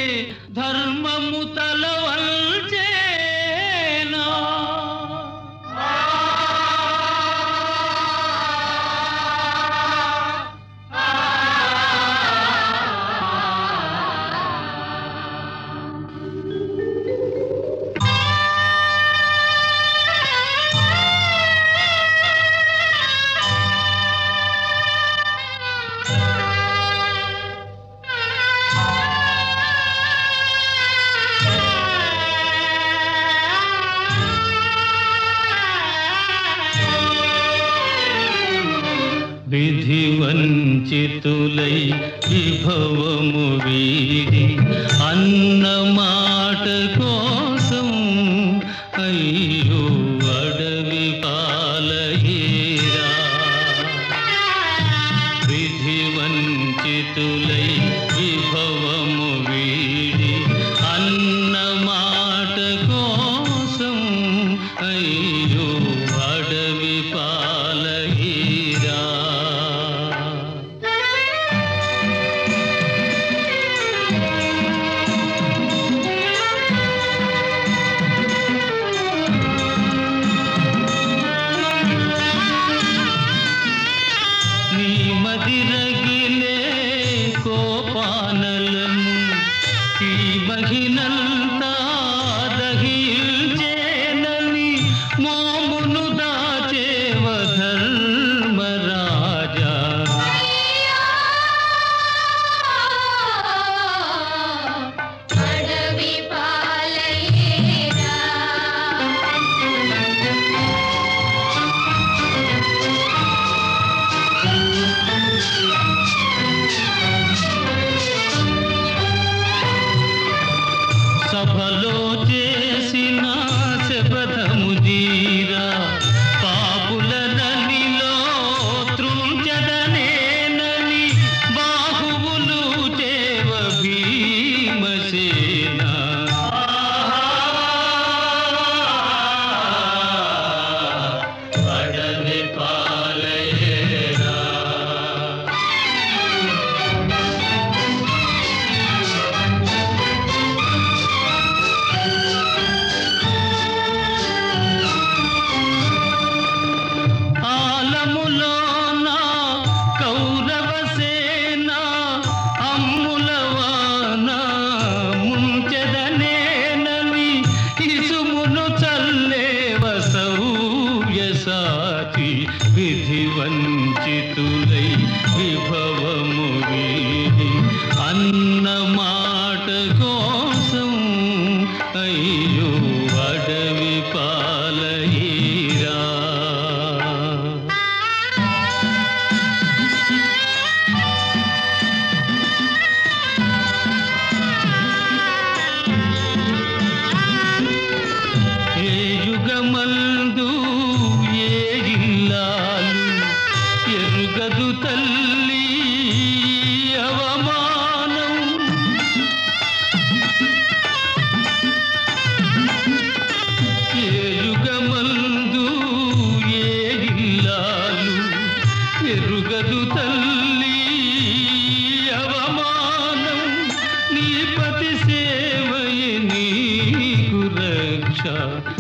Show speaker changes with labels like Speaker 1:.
Speaker 1: ధర్మము తలవంచేనా విధి వంచితులై విభవము వీడి అన్న మాట కోసం అయ్యో అడవి పాలయేరా విధి వంచితులై విభవము వీడి అన్న మాట కోసం అయ్యో అడవి పాలయేరా నీ మదిరగిలే కోపానలము ఈ మహినంతా దహించేనని మోమును దాచేవ ధర్మరాజా
Speaker 2: అడవి పాలయేరా
Speaker 1: సభలో చేసిన శపథము జీరా పాపుల ననిలో త్రుంచదనేనని బాహువులు చేవ భీమసేన అడవి పాలయేరా ఆలములోన కౌరవ సేన అమ్ములవాన ముంచెదనేనని ఇసుమును చల్లేవ సౌవ్యసాచి విధి వంచితులై విభవము వీడి అన్న మాట కోసం అయ్యో అడవి పాలయ్యరా ఏ యుగమందు ఏ ఇల్లాలు ఎరుగదు తల్లి అవమానం ఏ యుగమందు ఏ ఇల్లాలు ఎరుగదు తల్లి అవమానం నీ పతి సేవయే నీకు రక్ష